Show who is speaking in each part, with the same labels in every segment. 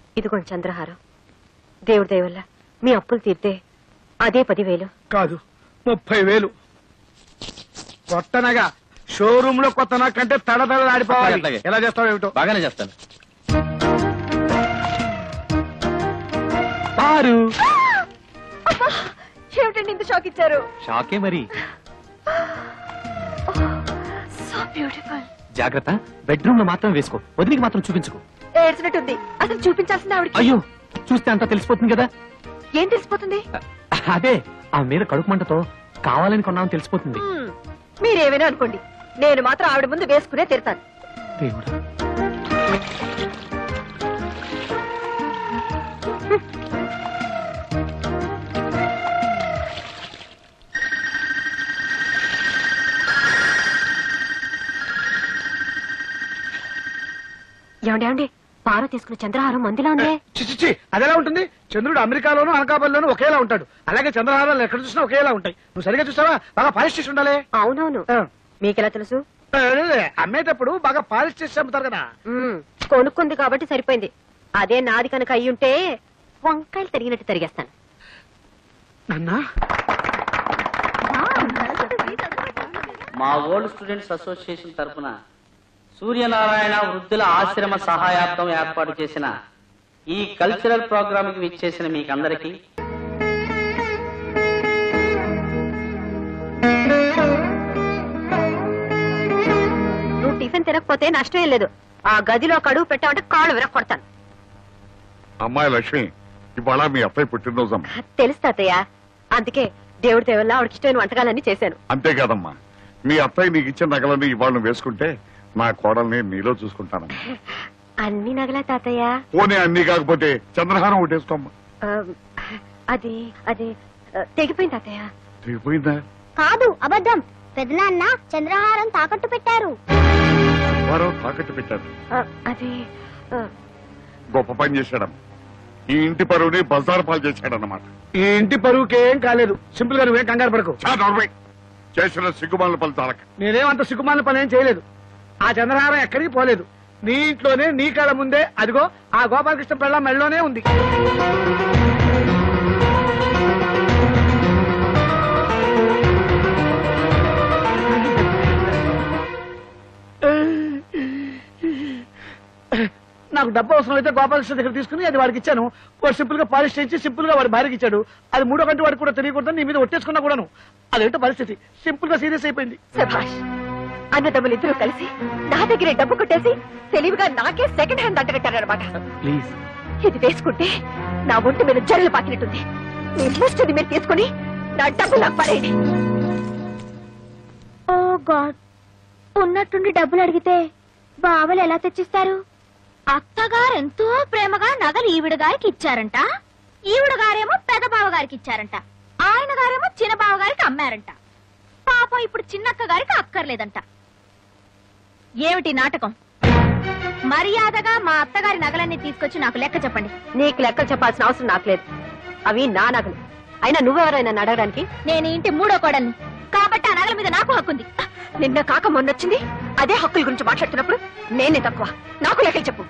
Speaker 1: ఇదిగోండి చంద్రహారం దేవుడి దయ వల్ల మీ అప్పులు తీర్తే అదే పదివేలు
Speaker 2: కాదు ముప్పై వేలు కొత్తనగా షోరూమ్ లో కొత్త నగ కంటే తడతడ ఆడిపోవాలి
Speaker 3: అట్లాగే.
Speaker 2: ఎలా చేస్తావు ఏమిటో
Speaker 3: బాగానే చేస్తాను
Speaker 2: పారు
Speaker 1: ఏమిటండి ఇంత షాక్ ఇచ్చారు
Speaker 3: షాకే మరి
Speaker 1: సో బ్యూటిఫుల్
Speaker 3: జాగ్రత్త బెడ్రూమ్ లో మాత్రం వేసుకో వదిలికి మాత్రం చూపించుకో
Speaker 1: ఏడ్చినట్టుంది అసలు చూపించాల్సింది ఆవిడకి
Speaker 3: అయ్యో చూస్తే అంతా తెలిసిపోతుంది కదా
Speaker 1: ఏం తెలిసిపోతుంది
Speaker 3: అదే ఆ మీద కడుపు మంటతో కావాలని కొన్నామని తెలిసిపోతుంది
Speaker 1: హ్మ్, మీరేమైనా అనుకోండి నేను మాత్రం ఆవిడ ముందు వేసుకునే తిడతాను
Speaker 3: దేవుడా
Speaker 1: ఏమండి ఏమండి పార తీసుకున్న చంద్రహారం మందిలా ఉందే
Speaker 2: చిచి అదెలా ఉంటుంది చంద్రుడు అమెరికాలోను అనకాపల్లిలోను ఒకేలా ఉంటాడు అలాగే చంద్రహారాలు ఎక్కడ చూసినా ఒకేలా ఉంటాయి నువ్వు సరిగా చూసావా బాగా పాలిష్ చేసి ఉండాలి
Speaker 1: అవునవును
Speaker 2: ఆ.
Speaker 1: మీకెలా తెలుసు
Speaker 2: అదే, అమ్మేటప్పుడు బాగా పాలిష్ చేసి అమ్ముతారు కదా
Speaker 1: మ్మ్, కొనుక్కుంది కాబట్టి సరిపోయింది అదే నాది కనుక అయ్యుంటే వంకాయలు తరిగినట్టు తరిగేస్తాను
Speaker 2: నాన్నా
Speaker 4: మా ఓల్డ్ స్టూడెంట్స్ అసోసియేషన్ తరఫున సూర్యనారాయణ వృద్ధుల ఆశ్రమ సహాయార్థం ఏర్పాటు చేసిన ఈ కల్చరల్ ప్రోగ్రామ్ కి విచ్చేసిన మీకందరికీ
Speaker 1: నువ్వు టిఫిన్ తినకపోతే నష్టం ఏం లేదు ఆ గదిలో కడుగు పెట్టామంటే కాళ్ళు విరక్కొడతాను
Speaker 5: అమ్మాయి లక్ష్మి ఇవాళ మీ అత్తయ్య పుట్టినరోజమ్మ
Speaker 1: తెలుసు తాతయ్య అందుకే దేవుడి దేవల్ల ఆవిడకి ఇష్టమైన వంటకాలన్నీ చేశాను
Speaker 5: అంతే కాదమ్మా మీ అత్తయ్య నీకు ఇచ్చిన నగలన్నీ ఇవాళ నువ్వు వేసుకుంటే నా కోడల్ని నీలో చూసుకుంటానమ్మా
Speaker 1: అన్ని నగలా తాతయ్య
Speaker 5: పోనీ అన్ని కాకపోతే చంద్రహారం ఒకటేసుకోమ్మా
Speaker 1: ఆ, అది అది ఆ, తెగిపోయింది తాతయ్య
Speaker 5: తెగిపోయిందా
Speaker 6: కాదు అబద్ధం పెదనాన్న చంద్రహారం తాకట్టు పెట్టారు
Speaker 5: వారో తాకట్టు పెట్టారు
Speaker 1: ఆ, అది ఆ,
Speaker 5: గొప్ప పని చేశాడమ్మా ఈ ఇంటి పరువుని బజార్ పాలు చేశాడన్నమాట
Speaker 2: ఈ ఇంటి పరువుకి ఏం కాలేదు సింపుల్ గా నువ్వేం కంగారు పడకు
Speaker 5: చా నోర్మై చేసిన సిగ్గుమాల ఫలితాలక
Speaker 2: నేనేమంత సిగ్గుమాలిన పని ఏం చేయలేదు ఆ చంద్రహారం ఎక్కడికి పోలేదు నీ ఇంట్లోనే నీ కళ్ళ ముందే అదిగో ఆ గోపాలకృష్ణ పిల్ల మెళ్ళలోనే ఉంది నాకు డబ్బు అవసరం అయితే గోపాలకృష్ణ దగ్గర తీసుకుని అది వాడికి ఇచ్చాను వాడు సింపుల్ గా పాలిష్ చేయించి సింపుల్ గా వాడి భార్యకి ఇచ్చాడు అది మూడో గంట వాడికి కూడా తెలియకూడదు నీ మీద ఒట్టేసుకున్నా కూడాను అదేంటో పరిస్థితి సింపుల్ గా సీరియస్ అయిపోయింది
Speaker 1: శభాష్ అన్నదమ్ములు ఇద్దరు కలిసి నా దగ్గరే డబ్బు కొట్టేసి తెలివిగా నాకే సెకండ్ హ్యాండ్ అంటగట్టారనమాట
Speaker 3: ప్లీజ్
Speaker 1: ఇది వేసుకుంటే నా ఒంటి మీద జరలు పాకినట్టుంది మీ ముష్టిది మీరు తీసుకుని నా డబ్బు నాకు పడేయండి
Speaker 6: ఓ గాడ్ ఉన్నట్టుండి డబ్బులు అడిగితే బావలు ఎలా తెచ్చిస్తారు అత్తగారు ఎంతో ప్రేమగా నగలు ఈవిడ గారికి ఇచ్చారంట ఈవిడ గారేమో పెద్ద బావ గారికి ఇచ్చారంట ఆయన గారేమో చిన్న బావ గారికి అమ్మారంట పాపం ఇప్పుడు చిన్నక్క గారికి అక్కర్లేదంట ఏమిటి నాటకం మర్యాదగా మా అత్తగారి నగలన్నీ తీసుకొచ్చి నాకు లెక్క చెప్పండి
Speaker 1: నీకు లెక్కలు చెప్పాల్సిన అవసరం నాకు లేదు అవి నా నగలు అయినా నువ్వెవరైనా నన్ను అడగడానికి
Speaker 6: నేను ఈ ఇంటి మూడో కోడల్ని కాబట్టి ఆ నగల మీద నాకు హక్కుంది
Speaker 1: నిన్న కాక మొన్నొచ్చింది అదే హక్కుల గురించి మాట్లాడుతున్నప్పుడు నేనే తక్కువ నాకు లెక్కలు చెప్పు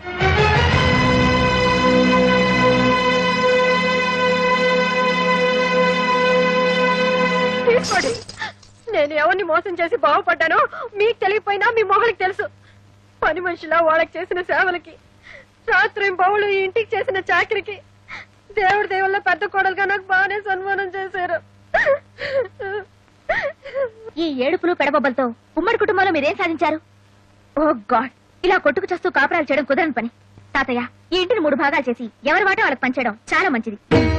Speaker 1: తీసుకోండి నేను ఎవరిని మోసం చేసి బాగుపడ్డానో మీకు తెలియపోయినా మీ మొగలికి తెలుసు పని మనిషిలా వాళ్ళకి చేసిన సేవలకి రాత్రి బావులు ఈ ఇంటికి చేసిన చాకరికి దేవుడి దేవుళ్ళ పెద్ద కోడలుగా నాకు బాగానే సన్మానం చేశారు
Speaker 6: ఈ ఏడుపులు పెడబొబ్బలతో ఉమ్మడి కుటుంబంలో మీరేం సాధించారు ఓ గాడ్ ఇలా కొట్టుకు చేస్తూ కాపురాలు చేయడం కుదరని పని తాతయ్య ఈ ఇంటిని మూడు భాగాలు చేసి ఎవరి వాటా వాళ్ళకి పంచేయడం చాలా మంచిది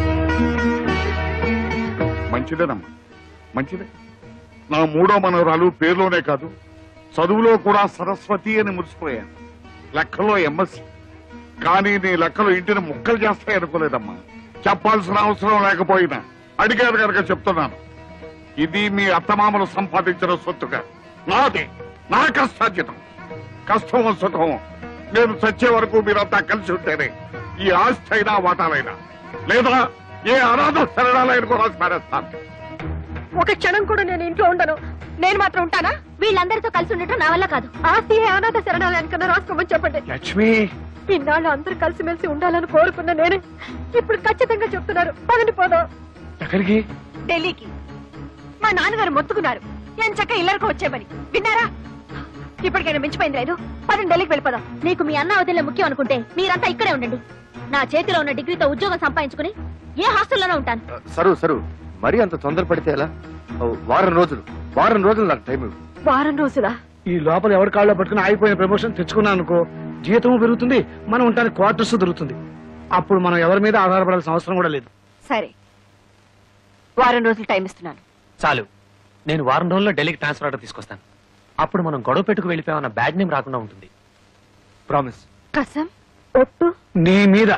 Speaker 5: మంచిదేనమ్మా మంచిదే నా మూడో మనవరాలు పేరులోనే కాదు చదువులో కూడా సరస్వతి అని మురిసిపోయాను లెక్కలో ఎంఎస్సి కానీ నీ లెక్కలు ఇంటిని ముక్కలు చేస్తాయి అనుకోలేదమ్మా చెప్పాల్సిన అవసరం లేకపోయినా అడిగారు కనుక చెప్తున్నాను ఇది మీ అత్తమామలు సంపాదించిన సొత్తుగా నాది నా కష్టార్జితం కష్టమో సుఖమో నేను చచ్చే వరకు మీరంతా కలిసి ఉంటేనే ఈ ఆస్తి అయినా వాటాలైనా లేదా ఏ అనాథ శరణాలైన కూడా పారేస్తాను
Speaker 1: ఒక క్షణం కూడా నేను ఇంట్లో ఉండను నేను మాత్రం ఉంటానా
Speaker 6: వీళ్ళందరితో కలిసి ఉండటం నా వల్ల కాదు
Speaker 1: ఆస్తి అనాథ శరణాలయానికన్నా రాసుకోమని చెప్పండి
Speaker 2: లక్ష్మి
Speaker 1: ఇన్నాళ్ళు అందరూ కలిసిమెలిసి ఉండాలని కోరుకున్న నేను ఇప్పుడు ఖచ్చితంగా చెప్తున్నారు పదండి పోదాం
Speaker 2: ఎక్కడికి
Speaker 1: ఢిల్లీకి మా నాన్నగారు మొత్తుకున్నారు ఏం చక్క ఇల్లరికి వచ్చేమని విన్నారా ఇప్పటికైనా మించిపోయింది లేదు పదండి ఢిల్లీకి వెళ్ళిపోదాం
Speaker 6: మీకు మీ అన్న వదిలే ముఖ్యం అనుకుంటే మీరంతా ఇక్కడే ఉండండి నా చేతిలో ఉన్న డిగ్రీతో ఉద్యోగం సంపాదించుకుని ఏ హాస్టల్లోనే ఉంటాను
Speaker 7: సరు సరు మరీ అంత తొందరపడితే ఎలా ఓ, వారం రోజులు వారం రోజులు నాకు టైం ఇవ్వు
Speaker 1: వారం రోజులా
Speaker 2: ఈ లోపల ఎవరి కాళ్ళలో పట్టుకుని ఆగిపోయిన ప్రమోషన్ తెచ్చుకున్నాను అనుకో జీతము పెరుగుతుంది మనం ఉండడానికి క్వార్టర్స్ దొరుకుతుంది అప్పుడు మనం ఎవరి మీద ఆధారపడాల్సిన అవసరం కూడా లేదు
Speaker 1: సరే వారం రోజులు టైం ఇస్తున్నాను
Speaker 3: చాలు నేను వారం రోజుల్లో ఢిల్లీకి ట్రాన్స్ఫర్ ఆర్డర్ తీసుకొస్తాను అప్పుడు మనం గొడవ పెట్టుకు వెళ్ళిపోయామన్న బ్యాడ్ నేమ్ రాకుండా ఉంటుంది
Speaker 7: ప్రామిస్
Speaker 1: కసం ఒట్టు
Speaker 2: నీ మీద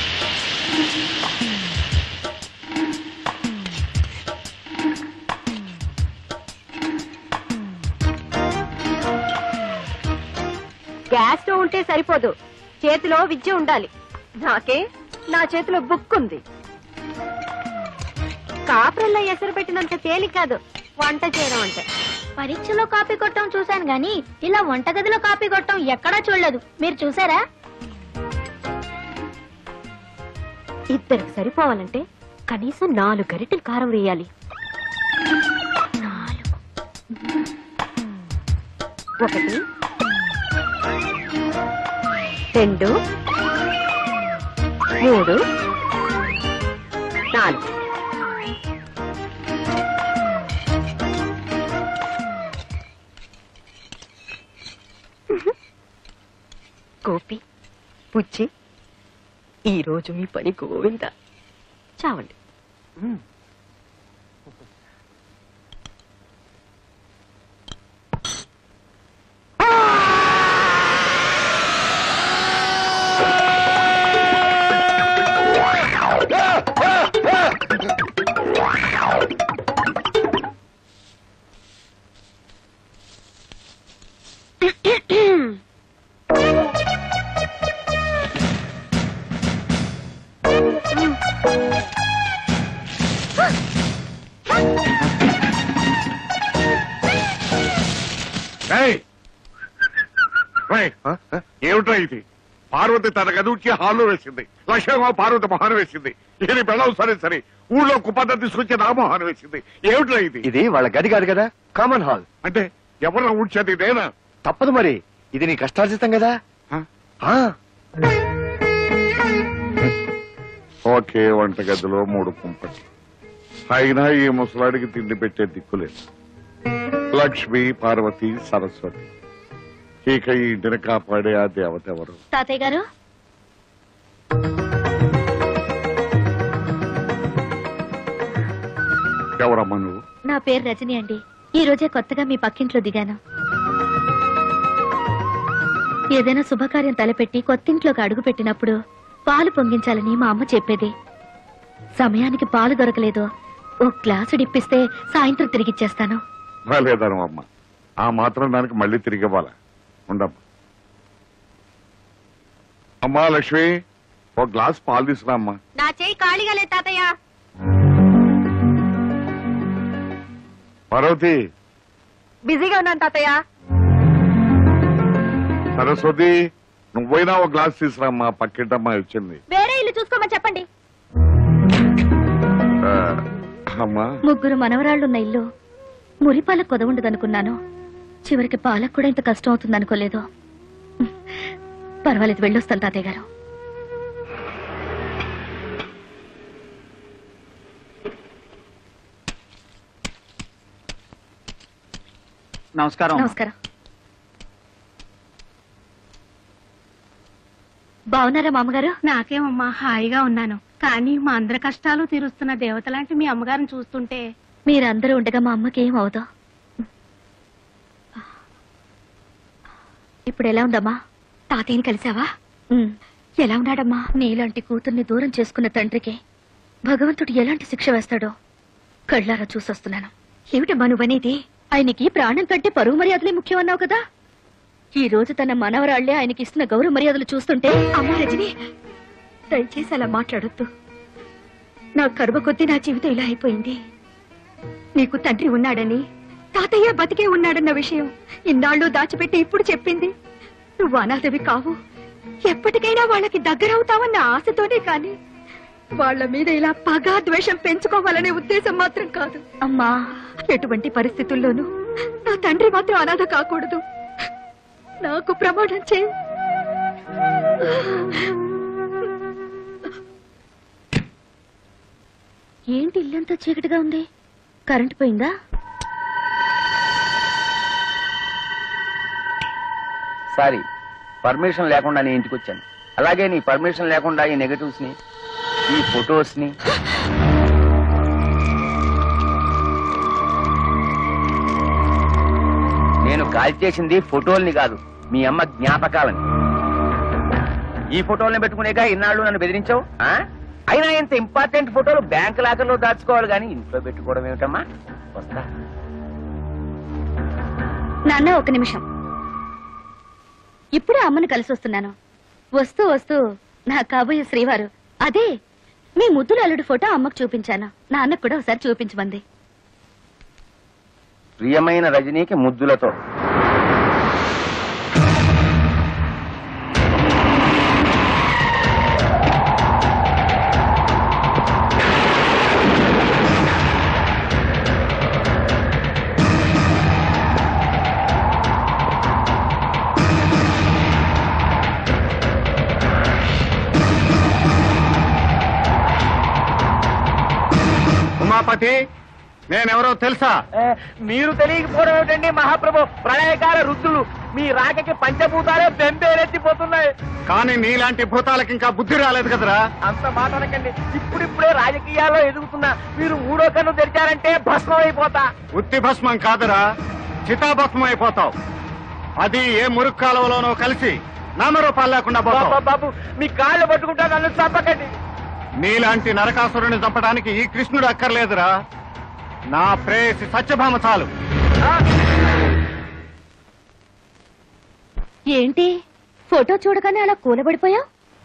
Speaker 1: గ్యాస్ స్టవ్ ఉంటే సరిపోదు చేతిలో విద్య ఉండాలి నాకే నా చేతిలో బుక్ ఉంది కాపురల్లో ఎసరు పెట్టినంత తేలిక కాదు వంట చేయడం అంటే
Speaker 6: పరీక్షలో కాపీ కొట్టడం చూశాను గాని ఇలా వంటగదిలో కాపీ కొట్టడం ఎక్కడా చూడలేదు మీరు చూసారా
Speaker 1: ఇద్దరికి సరిపోవాలంటే కనీసం నాలుగు గరిటెలు కారం వేయాలి ఒకటి రెండు మూడు నాలుగు గోపి పుచ్చి ఈ రోజు మీ పని గోవింద చావండి
Speaker 5: ఏయ్! ఏయ్!
Speaker 7: ఆ? ఆ?
Speaker 5: ఏమిట్రా ఇది పార్వతి తన గదువుకి హాల్లో వేసింది లక్ష్మమ్మ పార్వతి మొహాన్ని వేసింది ఇది పెళ్ళవు సరే సరే ఊళ్ళో కుప్పంతా తీసుకొచ్చి నా మొహాన్ని వేసింది ఏమిట్రా ఇది
Speaker 7: ఇది వాళ్ళ గది కాదు కదా కామన్ హాల్
Speaker 5: అంటే ఎవరన్నా ఊడ్చేది నేనా
Speaker 7: తప్పదు మరి ఇది నీ కష్టార్జితం కదా
Speaker 5: ఆ?
Speaker 7: ఆ
Speaker 5: ఒకే వంటగదిలో మూడు కుంపటి అయినా ఈ ముసలాడికి తిండి పెట్టే దిక్కులేదు లక్ష్మి పార్వతి సరస్వతి ఇక ఈ ఇంటిని కాపాడే ఆ దేవత ఎవరు
Speaker 6: తాతయ్య గారు
Speaker 5: ఎవరమ్మా నువ్వు
Speaker 6: నా పేరు రజని అండి ఈ రోజే కొత్తగా మీ పక్కింట్లో దిగాను ఏదైనా శుభకార్యం తలపెట్టి కొత్తింట్లోకి అడుగు పెట్టినప్పుడు పాలు పొంగించాలని మా అమ్మ చెప్పేది సమయానికి పాలు దొరకలేదు ఓ గ్లాసు డిప్పిస్తే సాయంత్రం తిరిగిచ్చేస్తాను
Speaker 5: బాలేదను అమ్మ ఆ మాత్రం దానికి మళ్ళీ తిరిగి ఇవ్వాలా ఉండమ్మా అమ్మా లక్ష్మి ఒక గ్లాస్ పాలు తీసుకురా అమ్మా
Speaker 1: నా చేయి ఖాళీగా లేదు తాతయ్య
Speaker 5: పార్వతి
Speaker 1: బిజీగా ఉన్నాను తాతయ్య
Speaker 5: సరస్వతి నువ్వైనా ఒక గ్లాస్ తీసుకురామ్మా పక్కింటమ్మా వచ్చింది
Speaker 6: వేరే ఇల్లు చూసుకోమని చెప్పండి
Speaker 5: ఆ, అమ్మా
Speaker 6: ముగ్గురు మనవరాళ్లున్న ఇల్లు మురిపాల కొదవుండదనుకున్నాను చివరికి పాలకు కూడా ఇంత కష్టం అవుతుంది అనుకోలేదు పర్వాలేదు వెళ్ళొస్తాను తాతయ్య గారు
Speaker 8: నమస్కారం
Speaker 6: నమస్కారం బాగున్నారా మామగారు
Speaker 9: నాకేమమ్మా హాయిగా ఉన్నాను కానీ మా అందరి కష్టాలు తీరుస్తున్న దేవత లాంటి మీ అమ్మగారిని చూస్తుంటే
Speaker 6: మీరందరూ ఉండగా మా అమ్మకి ఏం అవదు ఇప్పుడు ఎలా ఉందమ్మా తాతయ్యని కలిసావా ఎలా ఉన్నాడమ్మా నీలాంటి కూతుర్ని దూరం చేసుకున్న తండ్రికి భగవంతుడు ఎలాంటి శిక్ష వేస్తాడో కళ్ళారా చూసొస్తున్నాను ఏమిటమ్మా నువ్వనేది ఆయనకి ప్రాణం కంటే పరువు మర్యాదలే ముఖ్యం అన్నావు కదా ఈ రోజు తన మనవరాళ్లే ఆయనకి ఇస్తున్న గౌరవ మర్యాదలు చూస్తుంటే అమ్మా రజని దయచేసి అలా మాట్లాడొద్దు నా కరువ కొద్దీ నా జీవితం ఇలా అయిపోయింది నీకు తండ్రి ఉన్నాడని తాతయ్య బతికే ఉన్నాడన్న విషయం ఇన్నాళ్ళు దాచిపెట్టి ఇప్పుడు చెప్పింది నువ్వు అనాథవి కావు
Speaker 1: ఎప్పటికైనా వాళ్ళకి దగ్గరవుతామన్న ఆశతోనే కాని వాళ్ళ మీద ఇలా పగా ద్వేషం పెంచుకోవాలనే ఉద్దేశం మాత్రం కాదు
Speaker 6: అమ్మా
Speaker 1: ఎటువంటి పరిస్థితుల్లోనూ నా తండ్రి మాత్రం అనాథ కాకూడదు నాకు ప్రమాణం చే
Speaker 6: ఏంటి ఇల్లంతా చీకటిగా ఉంది కరెంట్ పోయిందా
Speaker 10: సారీ పర్మిషన్ లేకుండా నీ ఇంటికి వచ్చాను అలాగే నీ పర్మిషన్ లేకుండా ఈ నెగటివ్స్ ని ఈ ఫొటోస్ ని నేను కాల్ చేసింది ఫోటోల్ని కాదు మీ అమ్మ జ్ఞాపకాలని ఈ ఫోటోల్ని పెట్టుకునేగా ఇన్నాళ్ళు నన్ను బెదిరించావు ఆ? అయినా ఇంత ఇంపార్టెంట్ ఫోటోలు బ్యాంక్ లాకర్లో దాచుకోవాలి కానీ ఇంట్లో పెట్టుకోవడం ఏమిటమ్మా వస్తా
Speaker 6: నాన్న ఒక నిమిషం ఇప్పుడే అమ్మను కలిసి వస్తున్నాను వస్తూ వస్తూ నా కాబోయే శ్రీవారు అదే మీ ముద్దుల అల్లుడు ఫోటో అమ్మకు చూపించాను నాన్నకు కూడా ఒకసారి చూపించమంది
Speaker 10: ప్రియమైన రజనీకి ముద్దులతో
Speaker 2: ఉమాపతి నేనెవరో తెలుసా
Speaker 10: మీరు తెలియకపోవడం ఏమిటండి మహాప్రభు ప్రళయకాల రుద్రులు మీ రాకకి పంచభూతాలే బెంబేలెత్తిపోతున్నాయి
Speaker 2: కానీ నీలాంటి భూతాలకు ఇంకా బుద్ధి రాలేదు కదరా
Speaker 10: అంత మాట అనకండి ఇప్పుడిప్పుడే రాజకీయాల్లో ఎదుగుతున్నా మీరు మూడో కన్ను తెరిచారంటే భస్మం అయిపోతా
Speaker 2: ఉత్తి భస్మం కాదురా చితాభస్మం అయిపోతావు అది ఏ మురుగు కాలువలోనో కలిసి నామరూపాలు లేకుండా
Speaker 10: బాబా
Speaker 2: పోతావు
Speaker 10: బాబు మీ కాళ్ళు పట్టుకుంటా నన్ను చంపకండి
Speaker 2: నీలాంటి నరకాసురుని చంపడానికి ఈ కృష్ణుడు అక్కర్లేదురా నా ప్రేయసి సత్యభామ చాలు
Speaker 6: ఏంటి ఫోటో చూడగానే అలా కూలబడిపోయావు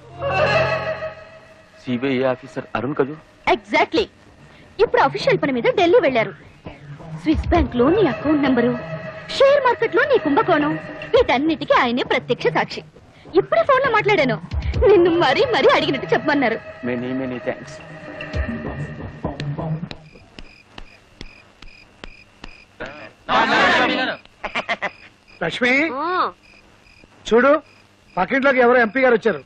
Speaker 10: సిబిఐ ఆఫీసర్ అరుణ్ కదూ
Speaker 6: ఎగ్జాక్ట్లీ ఇప్పుడు అఫీషియల్ పని మీద ఢిల్లీ వెళ్లారు స్విస్ బ్యాంక్ లో నీ అకౌంట్ నంబరు షేర్ మార్కెట్ లో నీ కుంభకోణం వీటన్నిటికీ ఆయనే ప్రత్యక్ష సాక్షి ఇప్పుడే ఫోన్ లో మాట్లాడాను నిన్ను మరీ మరీ అడిగినట్టు చెప్పమన్నారు
Speaker 10: మెనీ మెనీ థ్యాంక్స్
Speaker 2: లక్ష్మి చూడు పక్కింట్లోకి ఎవరో ఎంపీ గారు వచ్చారు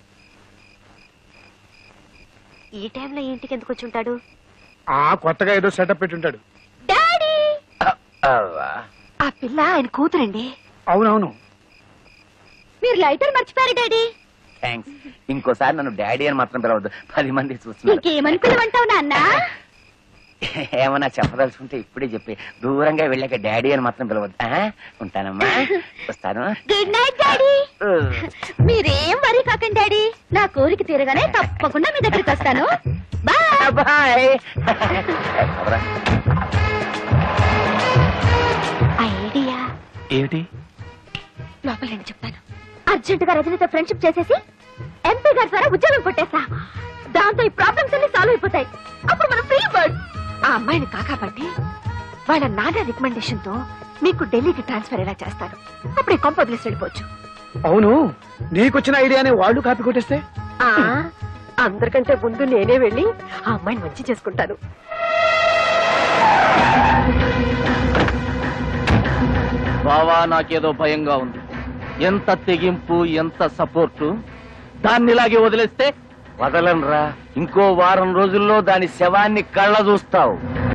Speaker 1: ఈ టైంలో ఇంటికి ఎందుకు వచ్చి ఉంటాడు
Speaker 2: ఆ కొత్తగా ఏదో సెటప్ పెట్టుంటాడు
Speaker 6: డాడీ
Speaker 1: ఆ పిల్ల ఆయన కూతురండి
Speaker 2: అవునవును
Speaker 6: మీరు లైటర్ మర్చిపోయారు డాడీ
Speaker 10: థ్యాంక్స్ ఇంకోసారి నన్ను డాడీ అని మాత్రం పిలవద్దు పది మంది చూస్తున్నారు
Speaker 6: ఇంకేమని పిలవంటావు నాన్న
Speaker 10: ఏమన్నా చెప్పదలుచుకుంటే ఇప్పుడే చెప్పి దూరంగా వెళ్ళాక డాడీ అని మాత్రం పిలవద్దు ఆ? ఉంటానమ్మా వస్తాను
Speaker 6: గుడ్ నైట్ డాడీ మీరేం వరీ కాకండి డాడీ నా కోరిక తీరగానే తప్పకుండా మీ దగ్గరికి వస్తాను బాయ్
Speaker 10: బాయ్
Speaker 1: ఐడియా
Speaker 3: ఏమిటి
Speaker 1: లోపల నేను చెప్తాను
Speaker 6: అర్జెంట్ గా రజనీతో ఫ్రెండ్షిప్ చేసేసి ఎంపీ గారి ద్వారా ఉద్యోగం కొట్టేస్తా దాంతో ఈ ప్రాబ్లమ్స్ అన్ని సాల్వ్ అయిపోతాయి అప్పుడు మనం ఫ్రీ బర్డ్
Speaker 1: ఆ అమ్మాయిని కాకాపట్టి వాళ్ళ నాన్న రికమెండేషన్ తో మీకు ఢిల్లీకి ట్రాన్స్ఫర్ ఎలా చేస్తాను అప్పుడు ఈ కొంప వదిలేసి వెళ్ళిపోవచ్చు
Speaker 2: అవును నీకొచ్చిన ఐడియాని వాళ్ళు కాపీ కొట్టేస్తే
Speaker 1: ఆ, అందరికంటే ముందు నేనే వెళ్ళి ఆ అమ్మాయిని మంచి చేసుకుంటాను
Speaker 4: బావా నాకేదో భయంగా ఉంది ఎంత తెగింపు ఎంత సపోర్టు దాన్ని ఇలాగే వదిలేస్తే
Speaker 10: వదలనరా ఇంకో వారం రోజుల్లో దాని శవాన్ని కళ్ళ చూస్తావు